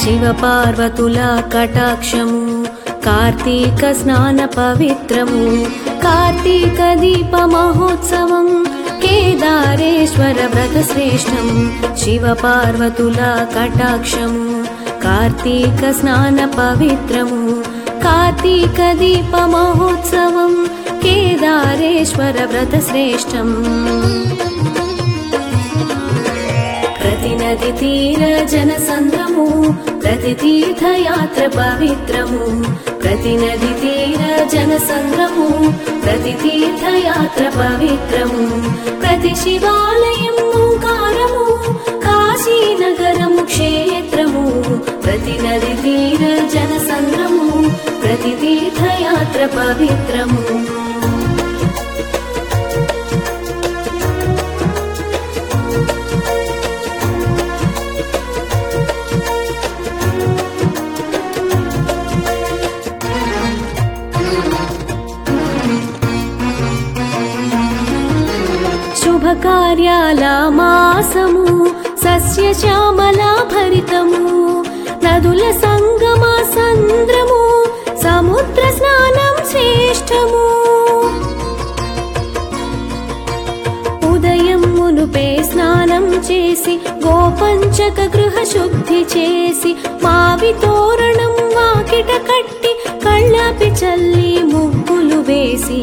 శివ పార్వతుల కటాక్షము కార్తీక స్నాన పవిత్రము కార్తీక దీప మహోత్సవం కేదారేశ్వర వ్రత శ్రేష్టం శివ పార్వతుల కటాక్షము కార్తీక స్నాన పవిత్రము కార్తీక దీప మహోత్సవం కేదారేశ్వర వ్రత శ్రేష్టం ప్రతి నది తీర జన సంద్రము ప్రతి తీర్థయాత్ర పవిత్రము ప్రతి నది తీర జన సంద్రము ప్రతి తీర్థయాత్ర పవిత్రము ప్రతి శివాలయం ఓంకారము కాశీ నగరము క్షేత్రము ప్రతి నది తీర జన సంద్రము ప్రతి తీర్థయాత్ర పవిత్రము శుభకార్యాల మాసము సస్యశ్యామల భరితము నదుల సంగమ సంద్రము సముద్ర స్నానం శ్రేష్టము ఉదయం మునుపే స్నానం చేసి గోపంచక గృహ శుద్ధి చేసి మావి తోరణం వాకిట కట్టి కళ్ళాపి చల్లి ముగ్గులు వేసి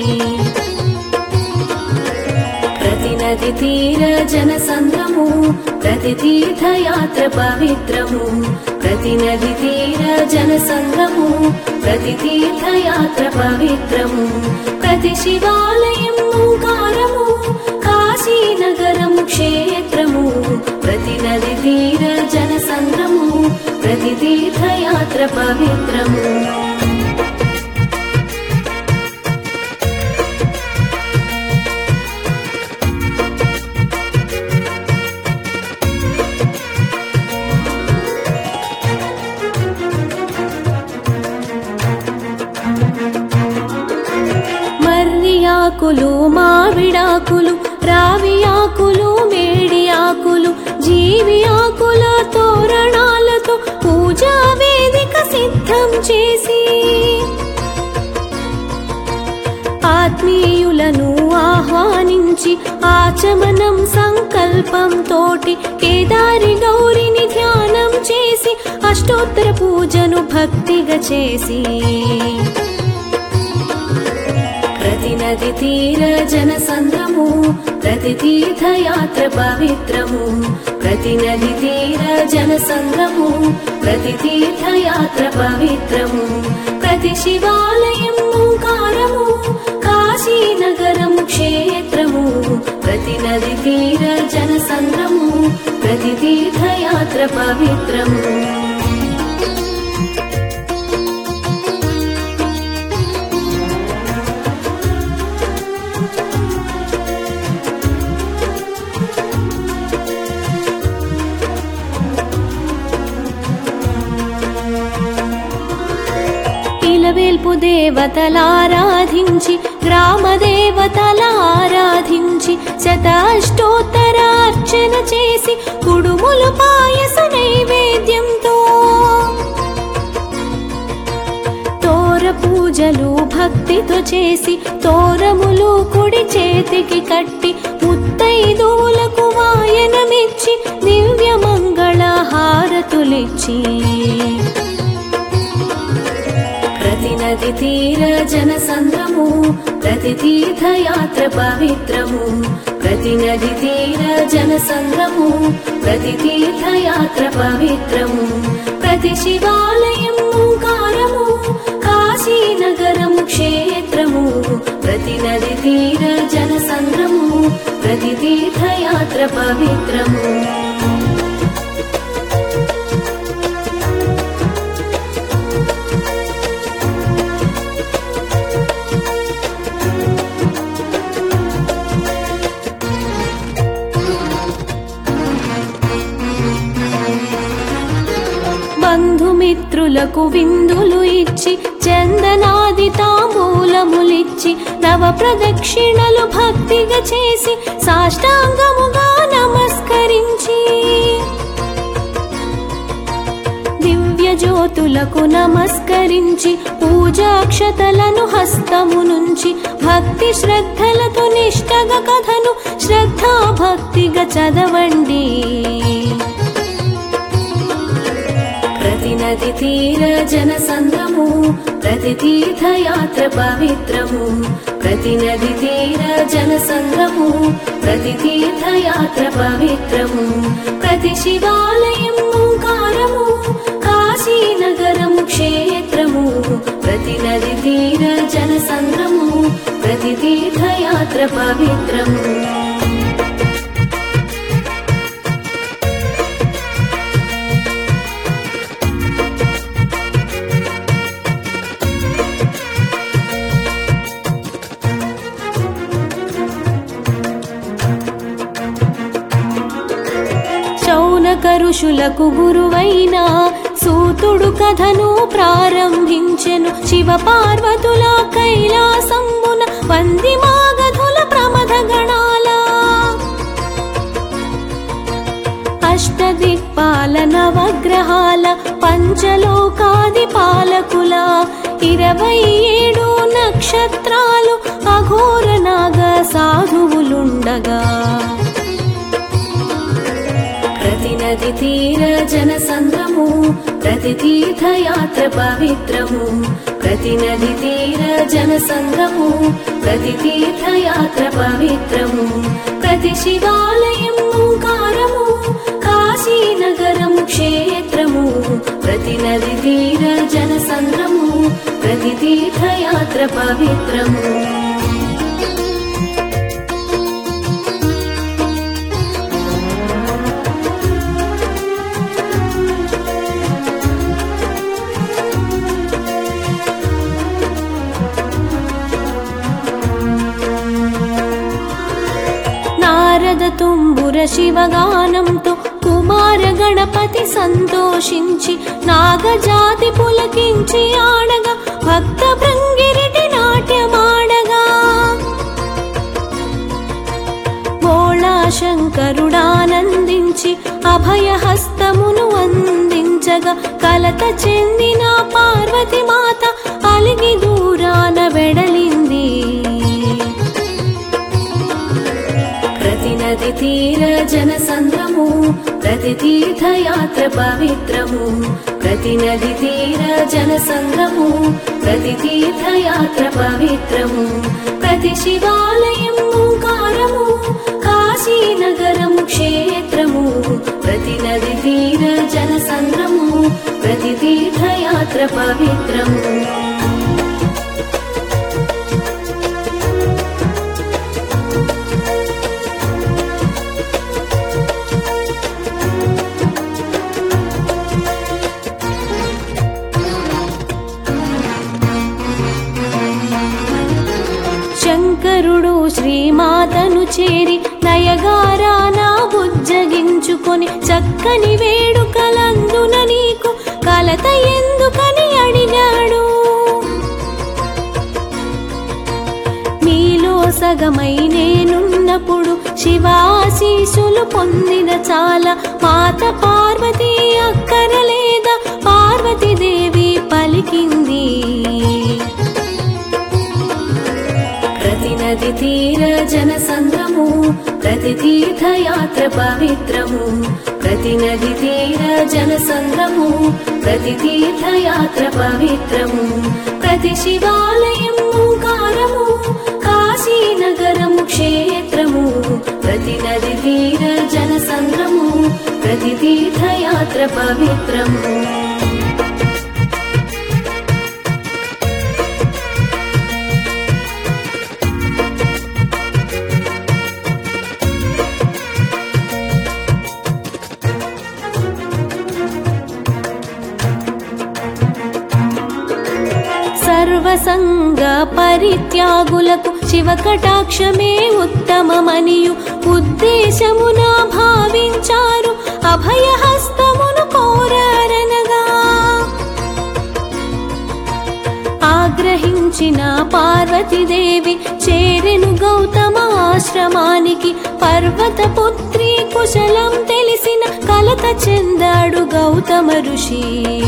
ప్రతి నది తీర జన సంద్రము ప్రతి తీర్థయాత్ర పవిత్రము ప్రతి నది తీర జన సంద్రము ప్రతి తీర్థయాత్ర పవిత్రము ప్రతి శివాలయం ఓంకారము కాశీ నగరము క్షేత్రము ప్రతి నది తీర జన సంద్రము ప్రతి తీర్థయాత్ర పవిత్రము మర్రి ఆకులు మామిడాకులు రావి ఆకులు మేడి ఆకులు జీవి ఆకుల తోరణాలతో పూజా వేదిక సిద్ధం చేసి ఆత్మీయులను ఆహ్వానించి ఆచమనం సంకల్పం తోటి కేదారి గౌరిని ధ్యానం చేసి అష్టోత్తర పూజను భక్తిగా చేసి ప్రతి నది తీర జన సంద్రము ప్రతి తీర్థయాత్ర పవిత్రము ప్రతి నది తీర జన సంద్రము ప్రతి తీర్థయాత్ర పవిత్రము ప్రతి శివాలయం ఓంకారము కాశీ నగరము క్షేత్రము ప్రతి నది తీర జన సంద్రము ప్రతి తీర్థయాత్ర పవిత్రము ఇలవేల్పు దేవతలారాధించి గ్రామ దేవతలారాధించి శతాష్టోత్తరార్చన చేసి కుడుములు పాయస నైవేద్యంతో తోర పూజలు భక్తితో చేసి తోరములు కుడి చేతికి కట్టి ముత్తైదువులకు వాయనమిచ్చి దివ్య మంగళ హారతులిచ్చి ప్రతి నది తీర జన సంద్రము ప్రతి తీర్థయాత్ర పవిత్రము ప్రతి నది తీర జన సంద్రము ప్రతి తీర్థయాత్ర పవిత్రము ప్రతి శివాలయం ఓంకారము కాశీ నగరము క్షేత్రము ప్రతి నది తీర జన సంద్రము ప్రతి తీర్థయాత్ర పవిత్రము బంధుమిత్రులకు విందులు ఇచ్చి చందనాది తాంబూలములిచ్చి నవ ప్రదక్షిణలు భక్తిగా చేసి సాష్టాంగముగా నమస్కరించి దివ్య జ్యోతులకు నమస్కరించి పూజాక్షతలను హస్తము నుంచి భక్తి శ్రద్ధలతో నిష్టగా కథను శ్రద్ధా భక్తిగా చదవండి ప్రతి నది తీర జన సంద్రము ప్రతి తీర్థయాత్ర పవిత్రము ప్రతి నది తీర జన సంద్రము ప్రతి తీర్థయాత్ర పవిత్రము ప్రతి శివాలయం ఓంకారము కాశీ నగరము క్షేత్రము ప్రతి నది తీర జన సంద్రము ప్రతి తీర్థయాత్ర పవిత్రము శౌనక ఋషులకు గురువైన సూతుడు కథను ప్రారంభించెను శివ పార్వతుల కైలాసంబున వంది మాగధుల ప్రమథ గణాల అష్టదిక్పాల నవగ్రహాల పంచలోకాది పాలకుల ఇరవై ఏడు నక్షత్రాలు అఘోర నాగ సాధువులుండగా ప్రతి నది తీర జన సంద్రము ప్రతి తీర్థయాత్ర పవిత్రము ప్రతి నది తీర జన సంద్రము ప్రతి తీర్థయాత్ర పవిత్రము ప్రతి శివాలయం ఓంకారము కాశీ నగరము క్షేత్రము ప్రతి నది తీర జన సంద్రము ప్రతి తీర్థయాత్ర పవిత్రము నారద తుంబుర శివగానంతో కుమార గణపతి సంతోషించి నాగజాతి పులకించి ఆడగా భక్త భృంగిరిటి నాట్యమాడగా భోళా శంకరుడానందించి అభయహస్తమును అందించగా కలత చెందిన పార్వతి మాత అలిగి దూరాన వెడలింది ప్రతి నది తీర జన సంద్రము ప్రతి తీర్థయాత్ర పవిత్రము ప్రతి నది తీర జన సంద్రము ప్రతి తీర్థయాత్ర పవిత్రము ప్రతి శివాలయం ఓంకారము కాశీ నగరము క్షేత్రము ప్రతి నది తీర జన సంద్రము ప్రతి తీర్థయాత్ర పవిత్రము శంకరుడు శ్రీమాతను చేరి నయగారాన బుజ్జగించుకొని చక్కని వేడుకలందున నీకు కలత ఎందుకని అడిగాడు మీలో సగమై నేనున్నప్పుడు శివాశీసులు పొందిన చాలా మాత పార్వతి అక్కరలేదా పార్వతీదేవి పలికింది ప్రతి నది తీర జన సంద్రము ప్రతి తీర్థయాత్ర పవిత్రము ప్రతి నది తీర జన సంద్రము ప్రతి తీర్థయాత్ర పవిత్రము ప్రతి శివాలయం ఓంకారము కాశీ నగరము క్షేత్రము ప్రతి నది తీర జన సంద్రము ప్రతి తీర్థయాత్ర పవిత్రము సర్వసంగ పరిత్యాగులకు శివ కటాక్షమే ఉత్తమమనియు ఉద్దేశమున భావించారు అభయహస్తమును కోరారనగా ఆగ్రహించిన పార్వతీదేవి చేరెను గౌతమ ఆశ్రమానికి పర్వత పుత్రి కుశలం తెలిసిన కలత చెందాడు గౌతమ ఋషి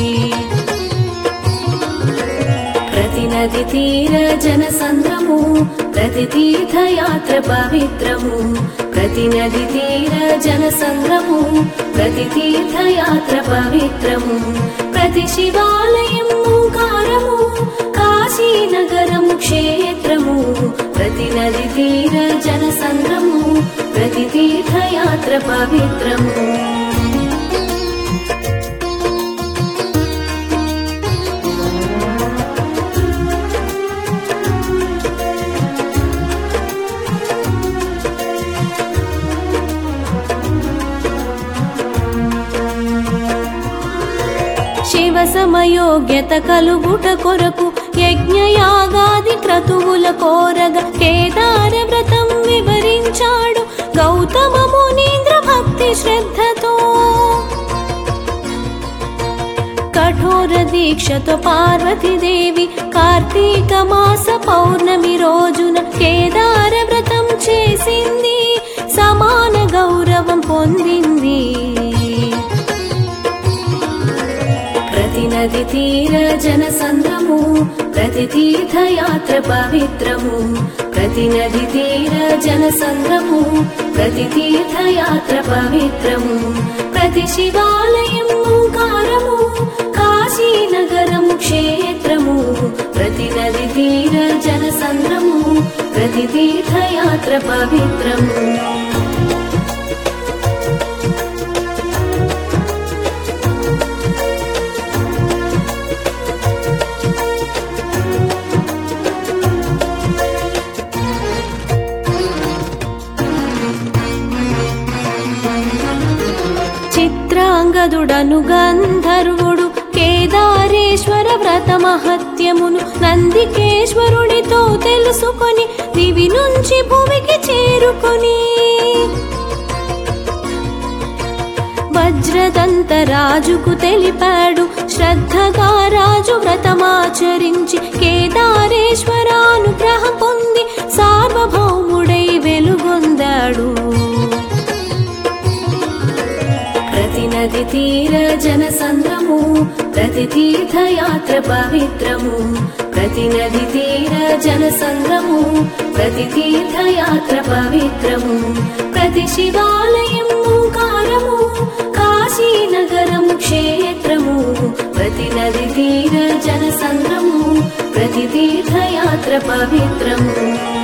ప్రతి నది తీర జన సంద్రము ప్రతి తీర్థయాత్ర పవిత్రము ప్రతి నది తీర జన సంద్రము ప్రతి తీర్థయాత్ర పవిత్రము ప్రతి శివాలయం ఓంకారము కాశీ నగరము క్షేత్రము ప్రతి నది తీర జన సంద్రము ప్రతి తీర్థయాత్ర పవిత్రము శివ సమయోగ్యత కలుగుట కొరకు యజ్ఞయాగాది క్రతువుల కోరగ కేదార వ్రతం వివరించాడు గౌతమ మునీంద్ర భక్తి శ్రద్ధతో కఠోర దీక్షతో పార్వతీదేవి కార్తీక మాస పౌర్ణమి రోజున కేదార వ్రతం చేసింది సమాన గౌరవం పొందింది ప్రతి నది తీర జన సంద్రము ప్రతి తీర్థయాత్ర పవిత్రము ప్రతి నది తీర జన సంద్రము ప్రతి తీర్థయాత్ర పవిత్రము ప్రతి శివాలయం ఓంకారము కాశీ నగరము క్షేత్రము ప్రతి నది తీర జన సంద్రము ప్రతి తీర్థయాత్ర పవిత్రము చిత్రాంగదుడను గంధర్వుడు కేదారేశ్వర వ్రత మహత్యమును నందికేశ్వరుడితో తెలుసుకొని దివి నుంచి భూమికి చేరుకొని వజ్రదంత రాజుకు తెలిపాడు శ్రద్ధగా రాజు వ్రతమాచరించి కేదారేశ్వర అనుగ్రహం పొంది సార్వభౌముడై వెలుగొందాడు ప్రతి నది తీర జన సంద్రము ప్రతి తీర్థయాత్ర పవిత్రము ప్రతి నది తీర జన సంద్రము ప్రతి తీర్థయాత్ర పవిత్రము ప్రతి శివాలయం ఓంకారము కాశీ నగరము క్షేత్రము ప్రతి నది తీర జన సంద్రము ప్రతి తీర్థయాత్ర పవిత్రము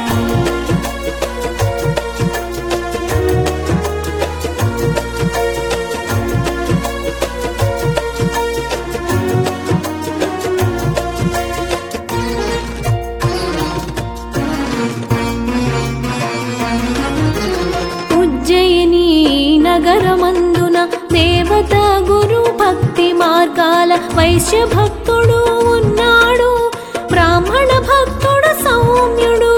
ఉజ్జయిని నగరమందున దేవత గురు భక్తి మార్గాల వైశ్య భక్తుడు ఉన్నాడు బ్రాహ్మణ భక్తుడు సౌమ్యుడు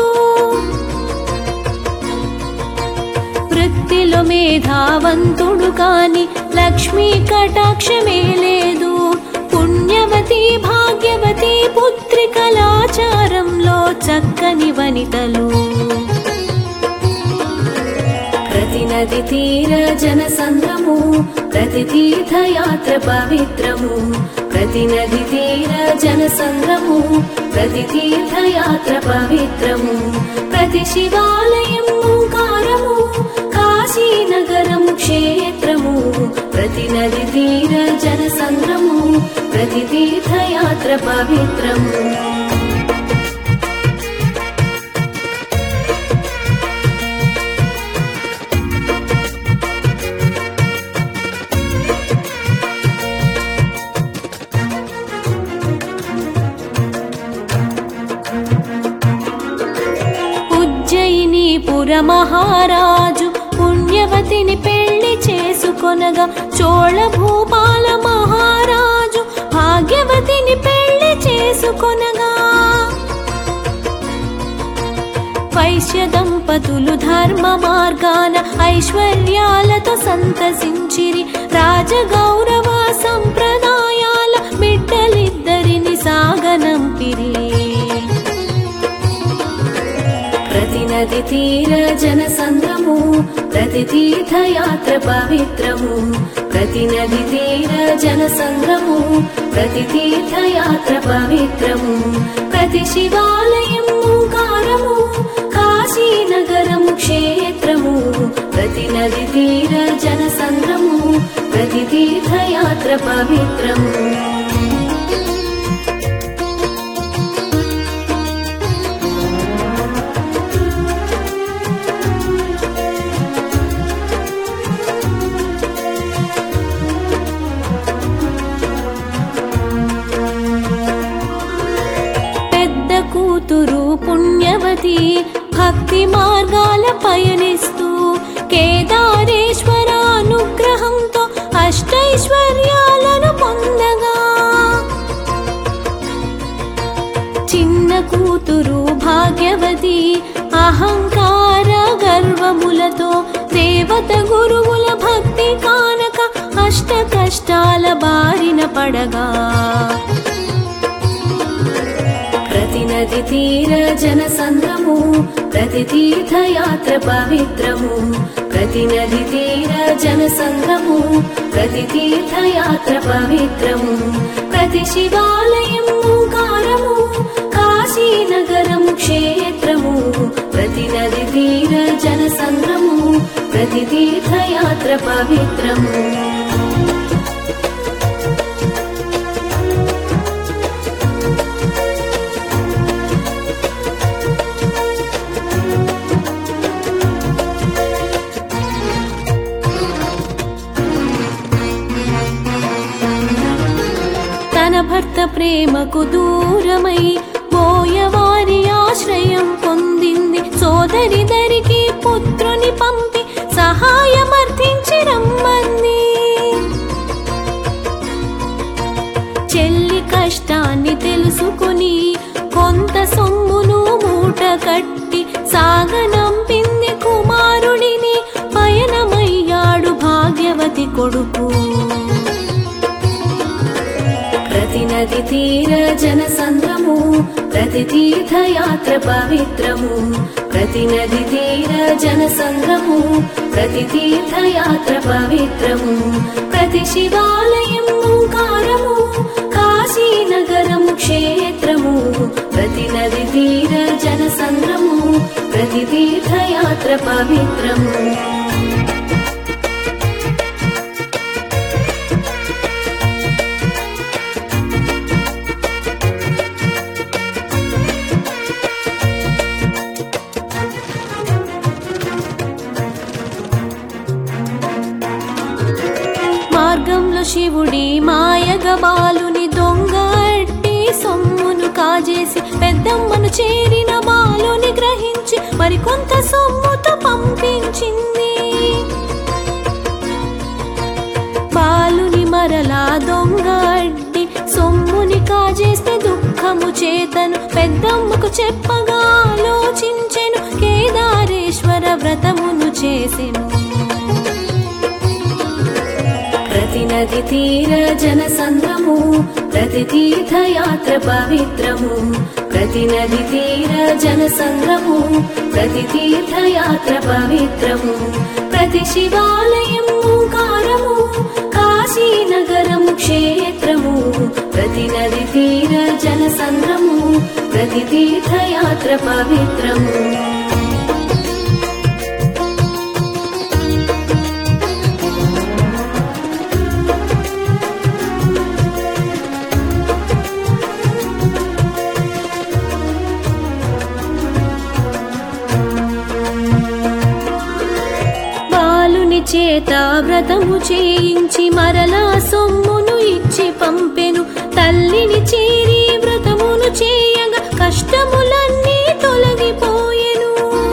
వృత్తిలో మేధావంతుడు కాని లక్ష్మీ కటాక్షమే లేదు పుణ్యవతి భాగ్యవతి పుత్రి కళాచారంలో చక్కని వనితలు ప్రతి నది తీర జన సంద్రము ప్రతి తీర్థయాత్ర పవిత్రము ప్రతి నది తీర జన సంద్రము ప్రతి తీర్థయాత్ర పవిత్రము ప్రతి శివాలయం ఓంకారము కాశీ నగరము క్షేత్రము ప్రతి నది తీర జన సంద్రము ప్రతి తీర్థయాత్ర పవిత్రము ఉజ్జయినీపుర మహారాజు పుణ్యవతిని పెళ్లి చేసుకొనగా చోళ భూపాల మహారాజు భాగ్యవతిని పెళ్లి చేసుకొనగా వైశ్య దంపతులు ధర్మ మార్గాన ఐశ్వర్యాలతో సంతసించిరి రాజగౌరవ సంప్రదాయాల బిడ్డలిద్దరిని సాగనంపిరి ప్రతి నది నది తీర జన సంద్రము ప్రతి తీర్థయాత్ర పవిత్రము ప్రతి నది తీర జన సంద్రము ప్రతి తీర్థయాత్ర పవిత్రము ప్రతి శివాలయం ఓంకారము కాశీ నగరము క్షేత్రము ప్రతి నది తీర జన సంద్రము ప్రతి తీర్థయాత్ర పవిత్రము పెద్ద కూతురు పుణ్యవతి భక్తి మార్గాల పయనిస్తూ కేదారేశ్వర అనుగ్రహంతో అష్టైశ్వర్యాలను పొందగా చిన్న కూతురు భాగ్యవతి అహంకార గర్వములతో దేవత గురువుల భక్తి కానక అష్ట కష్టాల బారిన పడగా ప్రతి నది తీర జన సంద్రము ప్రతి తీర్థయాత్ర పవిత్రము ప్రతి నది తీర జన సంద్రము ప్రతి తీర్థయాత్ర పవిత్రము ప్రతి శివాలయం ఓంకారము కాశీ నగరము క్షేత్రము ప్రతి నది తీర జన సంద్రము ప్రతి తీర్థయాత్ర పవిత్రము తన భర్త ప్రేమకు దూరమై పోయవారి ఆశ్రయం పొందింది సోదరి దరికి పుత్రుని పంపి సహాయమర్థించి రమ్మంది చెల్లి కష్టాన్ని తెలుసుకుని కొంత సొమ్మును మూట కట్టి సాగనంపింది కుమారుడిని పయనమయ్యాడు భాగ్యవతి కొడుకు ప్రతి నది తీర జన సంద్రము ప్రతి తీర్థయాత్ర పవిత్రము ప్రతి నది తీర జన సంద్రము ప్రతి తీర్థయాత్ర పవిత్రము ప్రతి శివాలయం ఓంకారము కాశీ నగరము క్షేత్రము ప్రతి నది తీర జన సంద్రము ప్రతి తీర్థయాత్ర పవిత్రము మార్గంలో శివుడి మాయగ బాలుని దొంగ అట్టి సొమ్మును కాజేసి పెద్దమ్మను చేరిన బాలుని గ్రహించి మరికొంత సొమ్ముతో పంపించింది బాలుని మరలా దొంగ అడ్డి సొమ్ముని కాజేస్తే దుఃఖము చేతను పెద్దమ్మకు చెప్పగా ఆలోచించెను కేదారేశ్వర వ్రతమును చేసెను ప్రతి నది తీర జన సంద్రము ప్రతి తీర్థయాత్ర పవిత్రము ప్రతి నది తీర జన సంద్రము ప్రతి తీర్థయాత్ర పవిత్రము ప్రతి శివాలయం ఓంకారము కాశీ నగరము క్షేత్రము ప్రతి నది తీర జన సంద్రము ప్రతి తీర్థయాత్ర పవిత్రము బాలుని చేత వ్రతము చేయించి మరలా సొమ్మును ఇచ్చి పంపెను తల్లిని చేరి వ్రతమును చేయగా కష్టములన్నీ తొలగిపోయెను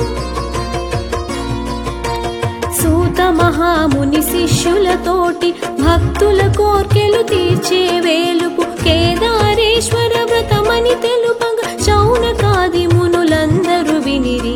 సూత మహాముని శిష్యులతోటి భక్తుల కోర్కెలు తీర్చే వేలుపు కేదారేశ్వర వ్రతమని తెలుపగా శౌనకాది మునులందరూ వినిరి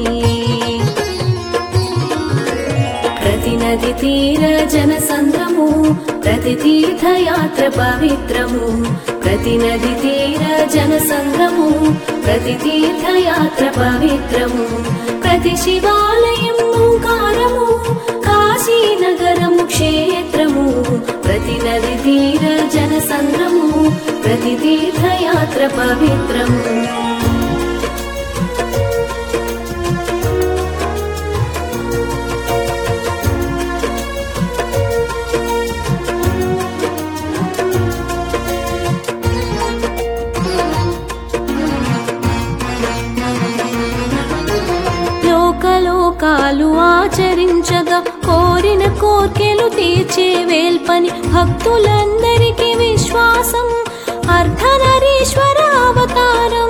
ప్రతి నది తీర జన సంద్రము ప్రతి తీర్థయాత్ర పవిత్రము ప్రతి నది తీర జన సంద్రము ప్రతి తీర్థయాత్ర పవిత్రము ప్రతి ప్రతి శివాలయం ఓంకారము కాశీనగరము క్షేత్రము ప్రతి నది తీర జనసంద్రము ప్రతి తీర్థయాత్ర పవిత్రము లోకలోకాలు ఆచరించగా కోరిన కోర్కెలు తీర్చే వేల్పని భక్తులందరికీ విశ్వాసం అర్ధనరీశ్వర అవతారం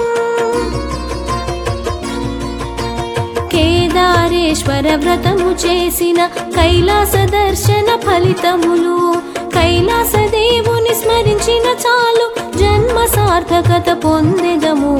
కేదారేశ్వర వ్రతము చేసిన కైలాస దర్శన ఫలితములు కైలాస దేవుని స్మరించిన చాలు జన్మ సార్థకత పొందెదము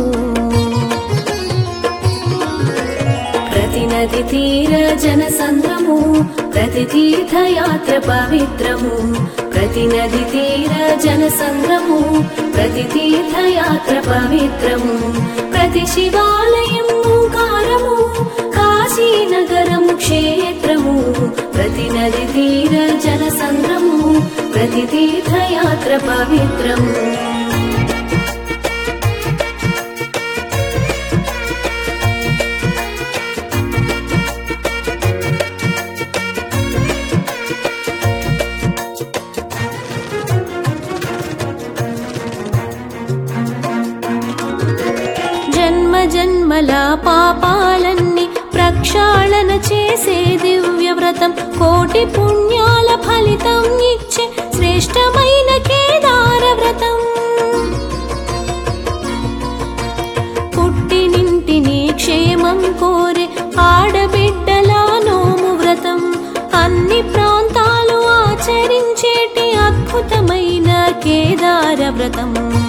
ప్రతి నది తీర జనసంద్రము ప్రతి తీర్థయాత్ర పవిత్రము ప్రతి నది తీర జనసంద్రము ప్రతి తీర్థయాత్ర పవిత్రము ప్రతి శివాలయం ఓంకారము కాశీనగరము క్షేత్రము ప్రతి నది తీర జనసంద్రము ప్రతి తీర్థయాత్ర పవిత్రము జన్మ జన్మల పాపాలన్నీ ప్రక్షాళన చేసే దివ్య వ్రతం కోటి పుణ్యాల ఫలితం ఇచ్చే శ్రేష్టమైన కేదార వ్రతం పుట్టినింటిని క్షేమం కోరే ఆడబిడ్డల నోము వ్రతం అన్ని ప్రాంతాలు ఆచరించేటి అద్భుతమైన కేదార వ్రతం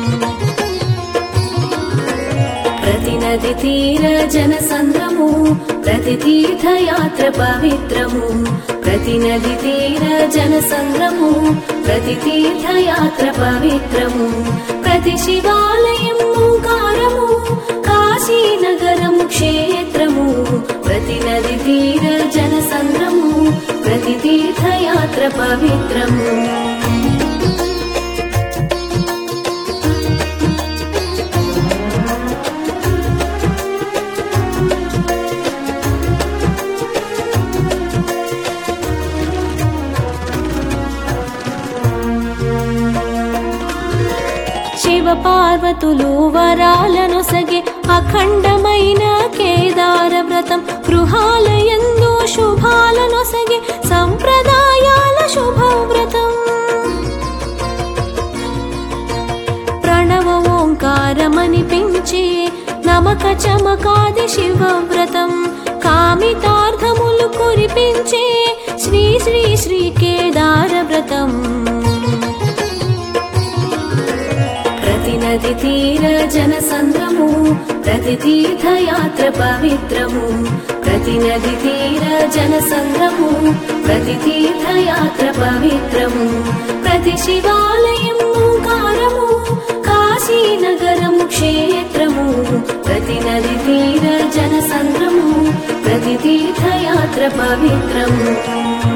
ప్రతి నది తీర జనసంద్రము ప్రతి తీర్థయాత్ర పవిత్రము ప్రతి నది తీర జనసంద్రము ప్రతి తీర్థయాత్ర పవిత్రము ప్రతి శివాలయం ఓంకారము కాశీనగరము క్షేత్రము ప్రతి నది తీర జనసంద్రము ప్రతి తీర్థయాత్ర పవిత్రము శివ పార్వతులు వరాలనొసగే అఖండమైన కేదార వ్రతం గృహాలయందు శుభాలనొసగే సంప్రదాయాల శుభవ్రతం ప్రణవ ఓంకారమనిపించే నమక చమకాది శివవ్రతం కామితార్థములు కురిపించే శ్రీ శ్రీ శ్రీ కేదార వ్రతం ప్రతి నది తీర జనసంద్రము ప్రతి తీర్థయాత్ర పవిత్రము ప్రతి నది తీర జనసంద్రము ప్రతి తీర్థయాత్ర పవిత్రము ప్రతి శివాలయం ఓంకారము కాశీనగరము క్షేత్రము ప్రతి నది తీర జనసంద్రము ప్రతి తీర్థయాత్ర పవిత్రము